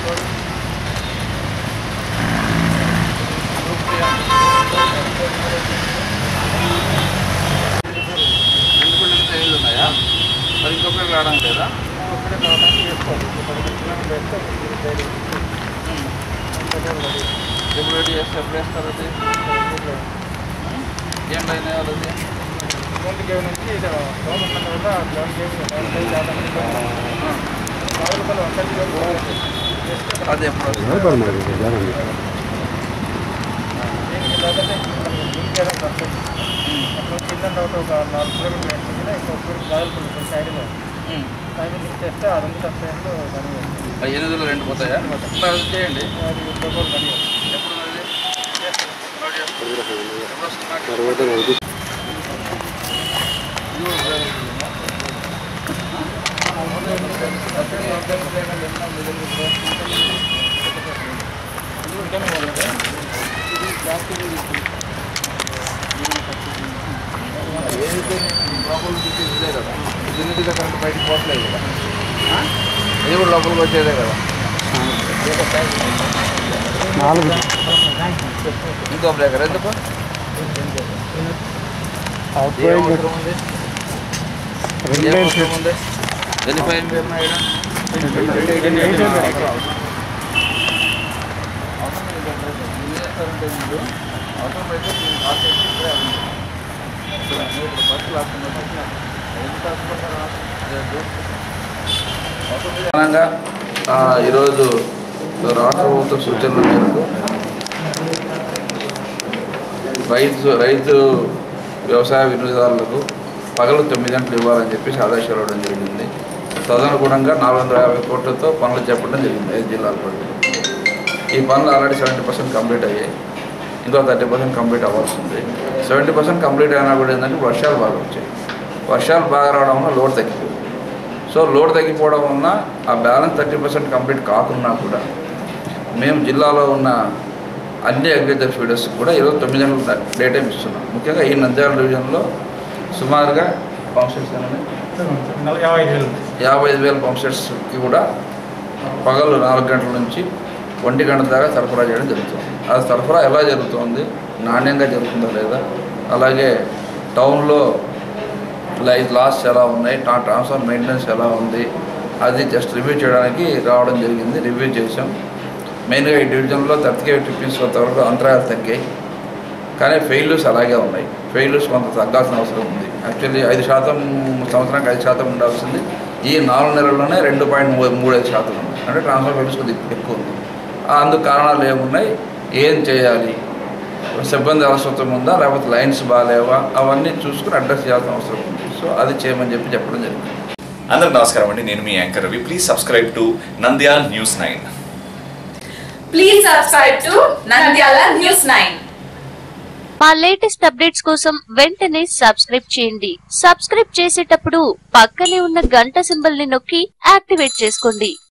రెండు కూడా సైజులు ఉన్నాయా మరి ఇంకొకటి రావడం లేదా ఒకటే కావడానికి చేసుకోవాలి ఇప్పుడు ఇట్లాంటి పెడితే ఇది డైలీ ఎప్పుడు రెడీ చేస్తే ఎప్పుడు వేస్తారు అది ఏం లైన్ వాళ్ళది గ్రౌండ్ గేమ్ నుంచి ఇది గ్రౌండ్ ఉన్న వల్ల గ్రౌండ్ గేమ్ నాలుగు రూపాయలు వంటలు చేస్తే అది ఎప్పుడు వస్తుంది దీనికి లేకపోతే చేయడం తప్పదు అప్పుడు కింద తర్వాత ఒక నాలుగు కిలోమీటర్లు నడుస్తుంది ఇంకో కిలోమీటర్ రాయలపల్లి సైడ్లో ఉమ్. టైమింగ్ చేస్తే ఆ రెండు సబ్స్టెంట్లు పని చేస్తుంది ఆ ఎనిమిదిలో రెండు పోతాయా ఇట్లా అది చేయండి అది డబ్బులు పని చేస్తుంది ఎప్పుడు అది ఎప్పుడు వస్తుంది నాకు? ఇది కూడా ఉపయోగపడుతుందా? ఏదైతే లోపలికి తీసి ఇదే కదా దిన్నదిగా కరెంట్ బయటకు పోవట్లేదు కదా ఆ? ఇది కూడా లోపలికి వచ్చేదే కదా నాలుగు ఇంకో బ్రేకర్ ఎందుకు ఏం అవసరం ఉంది ఏం అవసరం ఉంది ఎన్ని ఫైవ్ ఎంపీ ఉన్నాయి ఈడ? అవసరం లేదంటే ఏం చేస్తారంటే మీరు అవసరం అయితే దీన్ని పాస్ చేసి ఇక్కడే అవ్వండి. ఇక్కడ మీరు ఇప్పుడు ఫస్ట్ క్లాస్ ఉన్నప్పుడు ఎన్ని క్లాస్ పడతారా? లేదు. అవసరం లేదు. ప్రధానంగా ఆ, ఈరోజు రాష్ట్ర ప్రభుత్వ సూచనల మేరకు రైతు రైతు వ్యవసాయ వినియోగదారులకు పగలు తొమ్మిది గంటలు ఇవ్వాలని చెప్పేసి ఆదేశాలు ఇవ్వడం జరిగింది తదనుగుణంగా నాలుగు వందల యాభై కోట్లతో పనులు చేపట్టడం జరిగింది ఐదు జిల్లాల పరిధిలో ఈ పనులు ఆల్రెడీ సెవెంటీ పర్సెంట్ కంప్లీట్ అయ్యాయి ఇంకో థర్టీ పర్సెంట్ కంప్లీట్ అవ్వాల్సి ఉంది సెవెంటీ పర్సెంట్ కంప్లీట్ అయినా కూడా ఏంటంటే వర్షాలు బాగా వచ్చాయి వర్షాలు బాగా రావడం వల్ల లోడ్ తగ్గిపోయింది సో లోడ్ తగ్గిపోవడం వలన ఆ బ్యాలెన్స్ థర్టీ పర్సెంట్ కంప్లీట్ కాకున్నా కూడా మేము జిల్లాలో ఉన్న అన్ని అగ్రికల్చర్ ఫీడర్స్ కూడా ఈరోజు తొమ్మిది గంటల డే టైం ఇస్తున్నాం ముఖ్యంగా ఈ నంద్యాల డివిజన్లో సుమారుగా పంప్ సెట్స్ అనేవి యాభై ఐదు వేలు యాభై ఐదు వేల పంప్ సెట్స్కి కూడా పగలు నాలుగు గంటల నుంచి ఒంటి గంట దాకా సరఫరా చేయడం జరుగుతుంది ఆ సరఫరా ఎలా జరుగుతుంది నాణ్యంగా జరుగుతుందా లేదా అలాగే టౌన్లో లైట్ లాస్ ఎలా ఉన్నాయి ట్రా ట్రాన్స్ఫర్ మెయింటెనెన్స్ ఎలా ఉంది అది జస్ట్ రివ్యూ చేయడానికి రావడం జరిగింది రివ్యూ చేసాం మెయిన్గా ఈ డివిజన్లో తత్తికే టిఫిన్స్ కొంతవరకు అంతరాయాలు తగ్గాయి కానీ ఫెయిల్యూర్స్ అలాగే ఉన్నాయి ఫెయిల్యూర్స్ కొంత తగ్గాల్సిన అవసరం ఉంది యాక్చువల్లీ ఐదు శాతం సంవత్సరానికి ఐదు శాతం ఉండాల్సింది ఈ నాలుగు నెలల్లోనే రెండు పాయింట్ మూడు ఐదు శాతం ఉంది అంటే ట్రాన్స్ఫర్ ఫెయిల్యూర్స్ కొద్దిగా ఎక్కువ ఉంది ఆ అందుకు కారణాలు ఏమున్నాయి ఏం చేయాలి సిబ్బంది అవసరం ఉందా లేకపోతే లైన్స్ బాగాలేవా అవన్నీ చూసుకుని అడ్రస్ చేయాల్సిన అవసరం ఉంది సో అది చేయమని చెప్పి చెప్పడం జరిగింది అందరికి నమస్కారం అండి నేను మీ anchor Ravi please subscribe to Nandyal news nine Please subscribe to Nandyala News 9. మా లేటెస్ట్ అప్డేట్స్ కోసం వెంటనే సబ్స్క్రైబ్ చేయండి సబ్స్క్రైబ్ చేసేటప్పుడు పక్కనే ఉన్న గంట సింబల్ ని నొక్కి యాక్టివేట్ చేసుకోండి